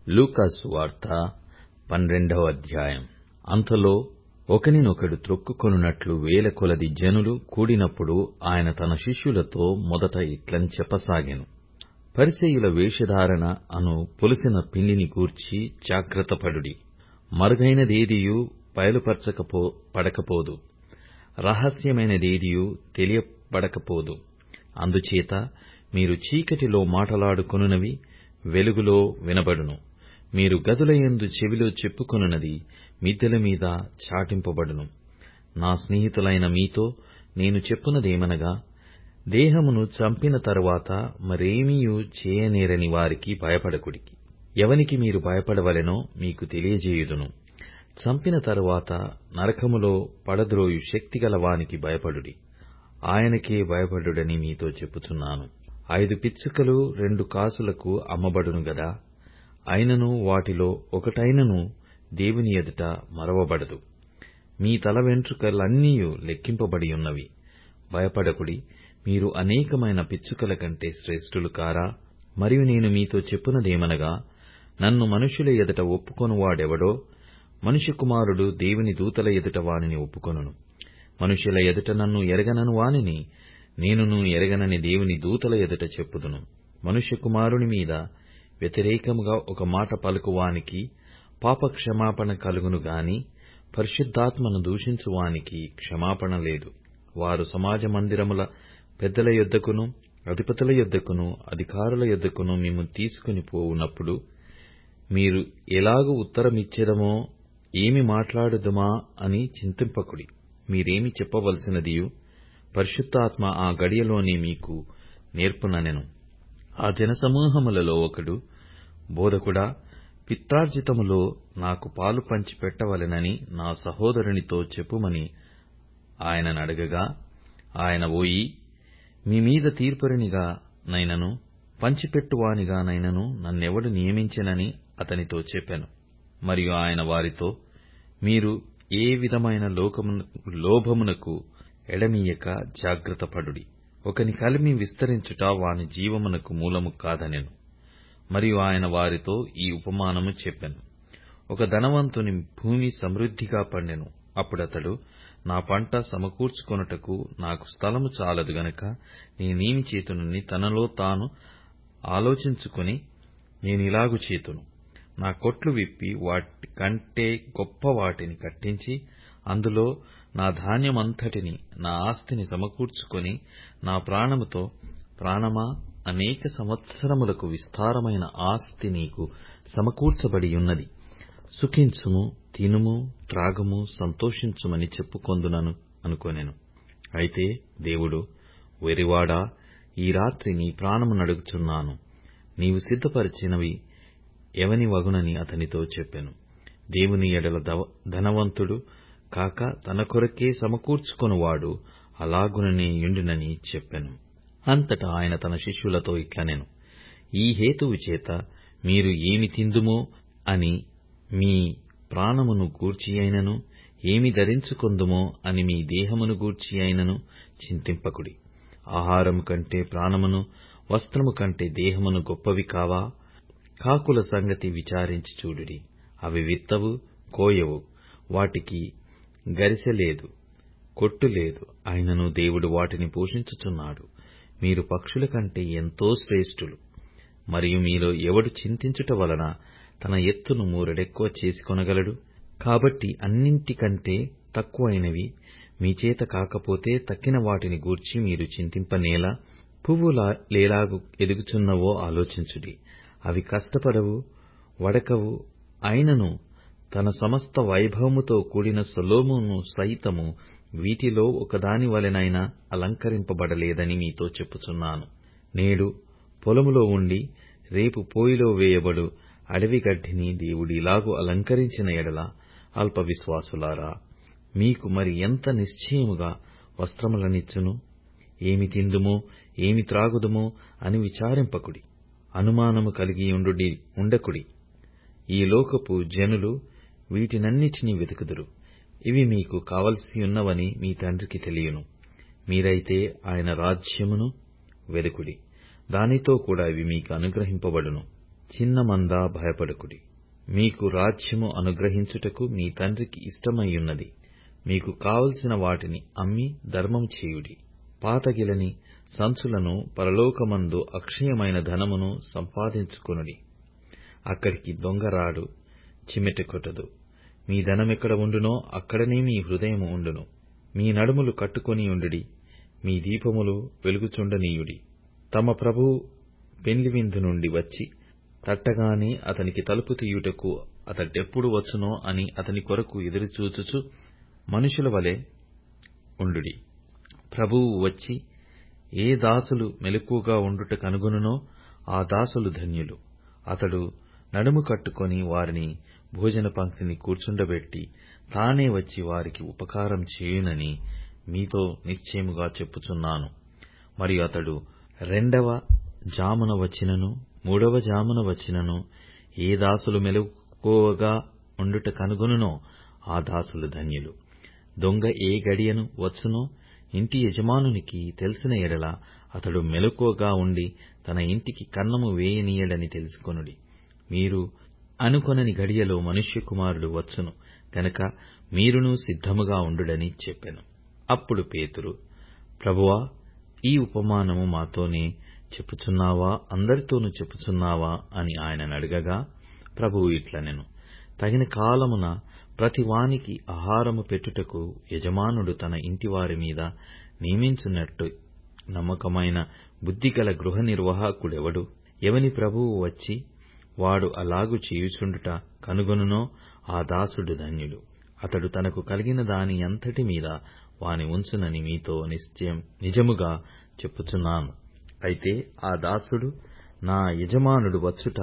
లూకాసు వార్త పన్నెండవ అధ్యాయం అంతలో ఒకనినొకడు త్రొక్కుకొనున్నట్లు వేల కొలది జనులు కూడినప్పుడు ఆయన తన శిష్యులతో మొదట ఇట్లని చెప్పసాగెను పరిసయ్యుల వేషధారణ అను పులిసిన పిండిని గూర్చి జాగ్రత్తపడుడి మరుగైనదేదియూ బయలుపరచబడకపోదు రహస్యమైనదేదియూ తెలియబడకపోదు అందుచేత మీరు చీకటిలో మాటలాడుకొనున్నవి వెలుగులో వినబడును మీరు గదులయందు చెవిలో చెప్పుకొనున్నది మిద్దెల మీద చాటింపబడును నా స్నేహితులైన మీతో నేను చెప్పున్నదేమనగా దేహమును చంపిన తరువాత మరేమియూ చేయనేరని వారికి భయపడకుడి ఎవనికి మీరు భయపడవలెనో మీకు తెలియజేయుదును చంపిన తరువాత నరకములో పడద్రోయు శక్తిగల వానికి భయపడుడి ఆయనకే భయపడుడని మీతో చెప్పుచున్నాను ఐదు పిచ్చుకలు రెండు కాసులకు అమ్మబడును గదా అయినను వాటిలో ఒకటైనను దేవుని ఎదుట మరువబడదు మీ తల వెంట్రుకలన్నీయు లెక్కింపబడియున్నవి భయపడకుడి మీరు అనేకమైన పిచ్చుకల కంటే శ్రేష్ఠులు కారా మరియు నేను మీతో చెప్పునదేమనగా నన్ను మనుషుల ఎదుట ఒప్పుకొనువాడెవడో మనుష్య కుమారుడు దేవుని దూతల ఎదుట వానిని ఒప్పుకొనును మనుష్యుల ఎదుట నన్ను ఎరగనను వానిని నేనును ఎరగనని దేవుని దూతల ఎదుట చెప్పుదును మనుష్య కుమారుని మీద వ్యతిరేకముగా ఒక మాట పలుకు వానికి పాపక్షమాపణ కలుగును గాని పరిశుద్ధాత్మను దూషించు వానికి క్షమాపణ లేదు వారు సమాజ మందిరముల పెద్దల యొద్దకును అధిపతుల యొద్దకును అధికారుల యొద్దకును మిమ్ము తీసుకుని పోవునప్పుడు మీరు ఎలాగు ఉత్తరమిచ్చెదమో ఏమి మాట్లాడుదుమా అని చింతింపకుడి మీరేమి చెప్పవలసినదియు పరిశుద్ధాత్మ ఆ గడియలోనే మీకు నేర్పుననెను ఆ జనసమూహములలో ఒకడు బోధకుడా పిత్రార్జితములో నాకు పాలు పంచి పెట్టవలెనని నా సహోదరునితో చెప్పుమని ఆయననడగగా ఆయన ఓయి మీ మీద తీర్పరినిగా నైనను పంచిపెట్టువానిగా నైనను నన్నెవడు నియమించెనని అతనితో చెప్పెను మరియు ఆయన వారితో మీరు ఏ విధమైన లోభమునకు ఎడమీయక జాగ్రత్తపడుడి ఒకని కలిమి విస్తరించుట వాని జీవమునకు మూలము కాదనెను మరియు ఆయన వారితో ఈ ఉపమానము చెప్పెను ఒక ధనవంతుని భూమి సమృద్ధిగా పండెను అప్పుడతడు నా పంట సమకూర్చుకొనుటకు నాకు స్థలము చాలదు గనుక నేనేమి చేతునని తనలో తాను ఆలోచించుకుని నేనిలాగు చేతును నా కొట్లు విప్పి వాటి కంటే గొప్ప వాటిని కట్టించి అందులో నా ధాన్యమంతటిని నా ఆస్తిని సమకూర్చుకొని నా ప్రాణముతో ప్రాణమా అనేక సంవత్సరములకు విస్తారమైన ఆస్తి నీకు సమకూర్చబడియున్నది సుఖించుము తినుము త్రాగుము సంతోషించుమని చెప్పుకొందునను అనుకొనెను అయితే దేవుడు వెరివాడా ఈ రాత్రి నీ ప్రాణము నడుగుచున్నాను నీవు సిద్ధపరిచినవి ఎవని వగునని అతనితో చెప్పెను దేవుని ఎడల ధనవంతుడు కాక తన కొరకే సమకూర్చుకొనువాడు అలాగుననే యుండునని చెప్పెను అంతటా ఆయన తన శిష్యులతో ఇట్లనెను ఈ హేతువు చేత మీరు ఏమి తిందుమో అని మీ ప్రాణమును గూర్చి అయినను ఏమి ధరించుకొందుమో అని మీ దేహమును గూర్చి అయినను చింతింపకుడి ఆహారము కంటే ప్రాణమును వస్త్రము కంటే దేహమును గొప్పవి కావా కాకుల సంగతి విచారించి చూడుడి అవి విత్తవు కోయవు వాటికి గరిసె లేదు కొట్టు లేదు అయినను దేవుడు వాటిని పోషించుచున్నాడు మీరు పక్షుల కంటే ఎంతో శ్రేష్ఠులు మరియు మీలో ఎవడు చింతించుట వలన తన ఎత్తును మూరెడెక్కువ చేసుకొనగలడు కాబట్టి అన్నింటికంటే తక్కువైనవి మీ చేత కాకపోతే తక్కిన వాటిని గూర్చి మీరు చింతింపనేలా పువ్వులేలాగు ఎదుగుచున్నవో ఆలోచించుడి అవి కష్టపడవు వడకవు అయినను తన సమస్త వైభవముతో కూడిన సొలొమోను సైతము వీటిలో ఒకదాని వలెనైనా అలంకరింపబడలేదని మీతో చెప్పుచున్నాను నేడు పొలములో ఉండి రేపు పోయిలో వేయబడు అడవి గడ్డిని దేవుడిలాగు అలంకరించిన ఎడల అల్ప విశ్వాసులారా మీకు మరి ఎంత నిశ్చయముగా వస్త్రములనిచ్చును ఏమి తిందుమో ఏమి త్రాగుదుమో అని విచారింపకుడి అనుమానము కలిగి ఉండకుడి ఈ లోకపు జనులు వీటినన్నిటినీ వెతుకుదురు ఇవి మీకు కావలసియున్నవని మీ తండ్రికి తెలియను మీరైతే ఆయన రాజ్యమును వెదుకుడి దానితో కూడా ఇవి మీకు అనుగ్రహింపబడును చిన్న మందా భయపడకుడి మీకు రాజ్యము అనుగ్రహించుటకు మీ తండ్రికి ఇష్టమయ్యున్నది మీకు కావలసిన వాటిని అమ్మి ధర్మము చేయుడి పాతగిలని సంచులను పరలోకమందు అక్షయమైన ధనమును సంపాదించుకొనుడి అక్కడికి దొంగరాడు చిమెట కొట్టదు మీ ధనమెక్కడ ఉండునో అక్కడనే మీ హృదయము ఉండును మీ నడుములు కట్టుకొని ఉండుడి మీ దీపములు వెలుగుచుండనీయుడి తమ ప్రభువు పెండ్లి విందు నుండి వచ్చి తట్టగానే అతనికి తలుపు తీయుటకు అతడెప్పుడు వచ్చునో అని అతని కొరకు ఎదురుచూచుచు మనుషుల వలె ఉండుడి ప్రభువు వచ్చి ఏ దాసులు మెలకువగా ఉండుట కనుగొనునో ఆ దాసులు ధన్యులు అతడు నడుము కట్టుకొని వారిని భోజన పంక్తిని కూర్చుండబెట్టి తానే వచ్చి వారికి ఉపకారం చేయునని మీతో నిశ్చయముగా చెప్పుచున్నాను మరియు అతడు రెండవ జామున వచ్చినను మూడవ జామున వచ్చినను ఏ దాసులు మెలకువగా ఉండుట కనుగొనునో ఆ దాసులు ధన్యులు దొంగ ఏ గడియను వచ్చునో ఇంటి యజమానునికి తెలిసిన ఎడల అతడు మెలకువగా ఉండి తన ఇంటికి కన్నము వేయనీయడని తెలుసుకొనుడి మీరు అనుకొనని గడియలో మనుష్య కుమారుడు వచ్చును గనక మీరును సిద్ధముగా ఉండుడని చెప్పెను అప్పుడు పేతురు ప్రభువా ఈ ఉపమానము మాతోనే చెప్పుచున్నావా అందరితోనూ చెప్పుచున్నావా అని ఆయననడగగా ప్రభువు ఇట్లనెను తగిన కాలమున ప్రతివానికి ఆహారము పెట్టుటకు యజమానుడు తన ఇంటివారి మీద నియమించున్నట్టు నమ్మకమైన బుద్ధిగల గృహ నిర్వాహకుడెవడు ఎవని ప్రభువు వచ్చి వాడు అలాగు చేయుచుండుట కనుగొనునో ఆ దాసుడు ధన్యుడు అతడు తనకు కలిగిన దాని అంతటి మీద వాని ఉంచునని మీతో నిశ్చయం నిజముగా చెప్పుచున్నాను అయితే ఆ దాసుడు నా యజమానుడు వచ్చుట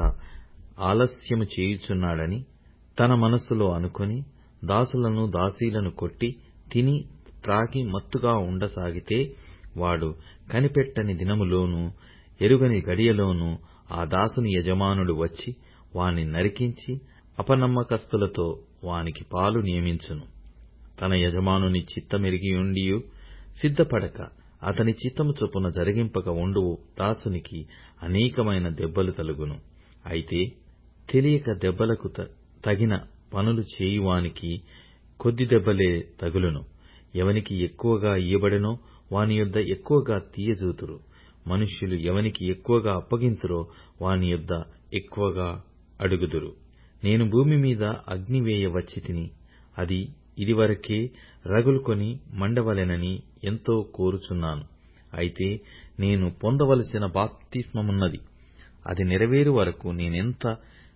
ఆలస్యము చేయుచున్నాడని తన మనస్సులో అనుకొని దాసులను దాసీలను కొట్టి తిని త్రాగి మత్తుగా ఉండసాగితే వాడు కనిపెట్టని దినములోనూ ఎరుగని గడియలోనూ ఆ దాసుని యజమానుడు వచ్చి వాని నరికించి అపనమ్మకస్తులతో వానికి పాలు నియమించును తన యజమానుని చిత్తమెరిగియుండియు సిద్ధపడక అతని చిత్తము చొప్పున జరిగింపక ఉండు దాసునికి అనేకమైన దెబ్బలు తలుగును అయితే తెలియక దెబ్బలకు తగిన పనులు చేయువానికి కొద్ది దెబ్బలే తగులును ఎవనికి ఎక్కువగా ఇయ్యబడెనో వాని యొద్ద ఎక్కువగా తీయజూతురు మనుష్యులు ఎవనికి ఎక్కువగా అప్పగింతురో వాని యొద్ద ఎక్కువగా అడుగుదురు నేను భూమి మీద అగ్ని వేయ వచ్చి తిని అది ఇదివరకే రగులుకొని మండవలెనని ఎంతో కోరుచున్నాను అయితే నేను పొందవలసిన బాప్తిస్మమున్నది అది నెరవేరు వరకు నేనెంత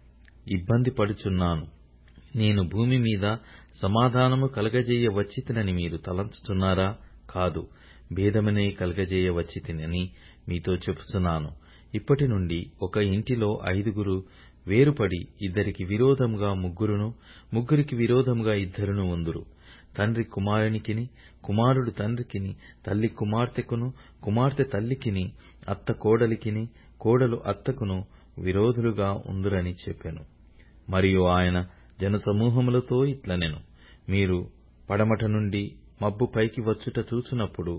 ఇబ్బంది పడుచున్నాను నేను భూమి మీద సమాధానము కలగజేయ వచ్చితినని మీరు తలంచుచున్నారా కాదు భేదమనే కలగజేయ వచ్చితినని మీతో చెప్పుచున్నాను ఇప్పటి నుండి ఒక ఇంటిలో ఐదుగురు వేరుపడి ఇద్దరికి విరోధముగా ముగ్గురును ముగ్గురికి విరోధముగా ఇద్దరును ఉందురు తండ్రి కుమారునికిని కుమారుడు తండ్రికిని తల్లి కుమార్తెకును కుమార్తె తల్లికిని అత్త కోడలికిని కోడలు అత్తకును విరోధులుగా ఉందురని చెప్పెను మరియు ఆయన జనసమూహములతో ఇట్లనెను మీరు పడమట నుండి మబ్బు పైకి వచ్చుట చూచునప్పుడు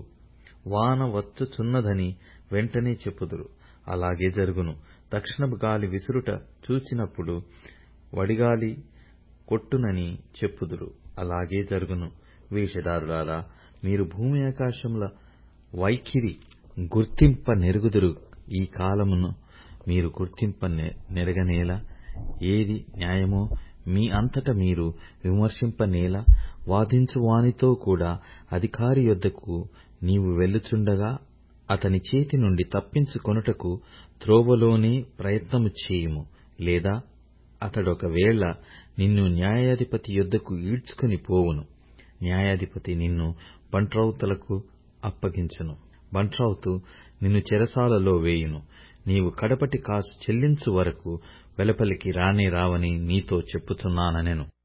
వాన వచ్చుచున్నదని వెంటనే చెప్పుదురు అలాగే జరుగును దక్షిణపు గాలి విసురుట చూచినప్పుడు వడిగాలి కొట్టునని చెప్పుదురు అలాగే జరుగును వేషధారులారా మీరు భూమి ఆకాశముల వైఖరి గుర్తింప నెరుగుదురు ఈ కాలమును మీరు గుర్తింప నెరగనేలా ఏది న్యాయమో మీ అంతట మీరు విమర్శింపనేలా వాదించువానితో కూడా అధికారి యొద్దకు నీవు వెళ్ళుచుండగా అతని చేతి నుండి తప్పించుకొనుటకు త్రోవలోనే ప్రయత్నము చేయుము లేదా అతడొకవేళ నిన్ను న్యాయాధిపతి యొద్దకు ఈడ్చుకొని పోవును న్యాయాధిపతి నిన్ను బంట్రౌతులకు అప్పగించును బంట్రౌతు నిన్ను చెరసాలలో వేయును నీవు కడపటి కాసు చెల్లించు వరకు వెలుపలికి రానే రావని నీతో చెప్పుచున్నానెను